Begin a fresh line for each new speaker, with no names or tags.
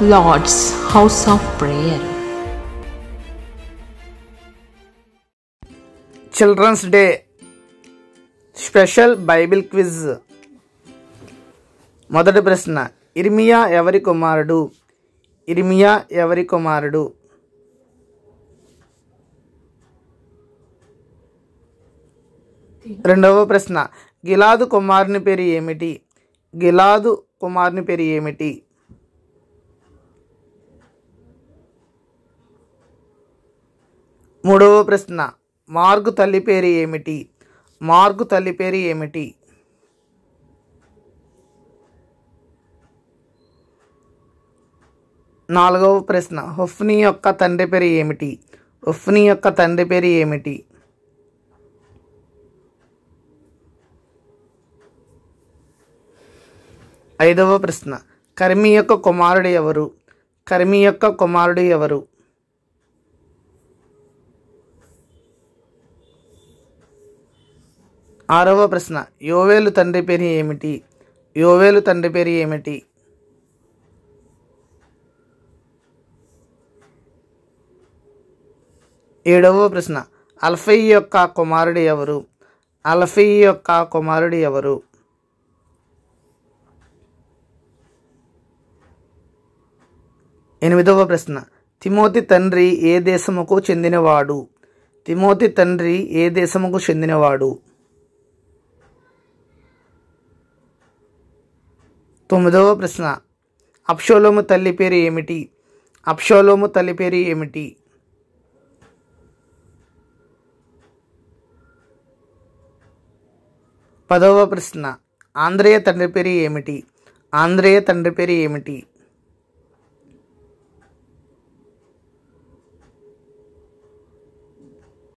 Lord's House of Prayer.
Children's day special Bible quiz మొదటి ప్రశ్న ఇర్మియా ఎవరి కుమారుడు ఇర్మియా ఎవరి కుమారుడు రెండవ ప్రశ్న గిలాదు కుమారుని పేరు ఏమిటి గిలాదు కుమారుని పేరు ఏమిటి మూడవ ప్రశ్న మార్గు తల్లి పేరు ఏమిటి మార్గు తల్లి పేరు ఏమిటి నాలుగవ ప్రశ్న హుఫ్ని యొక్క తండ్రి పేరు ఏమిటి హుఫ్ని యొక్క తండ్రి పేరు ఏమిటి ఐదవ ప్రశ్న కర్మి యొక్క కుమారుడు ఎవరు కర్మి యొక్క కుమారుడు ఎవరు ఆరవ ప్రశ్న యోవేలు తండ్రి పేరు ఏమిటి యోవేలు తండ్రి పేరు ఏమిటి ఏడవ ప్రశ్న అల్ఫై యొక్క కుమారుడు ఎవరు అల్ఫై యొక్క కుమారుడు ఎవరు ఎనిమిదవ ప్రశ్న తిమోతి తండ్రి ఏ దేశముకు చెందినవాడు తిమోతి తండ్రి ఏ దేశముకు చెందినవాడు తొమ్మిదవ ప్రశ్న అప్షోలోము తల్లి పేరు ఏమిటి అప్షోలోము తల్లి పేరు ఏమిటి పదవ ప్రశ్న ఆంధ్రేయ తండ్రి పేరు ఏమిటి ఆంధ్రేయ తండ్రి పేరు ఏమిటి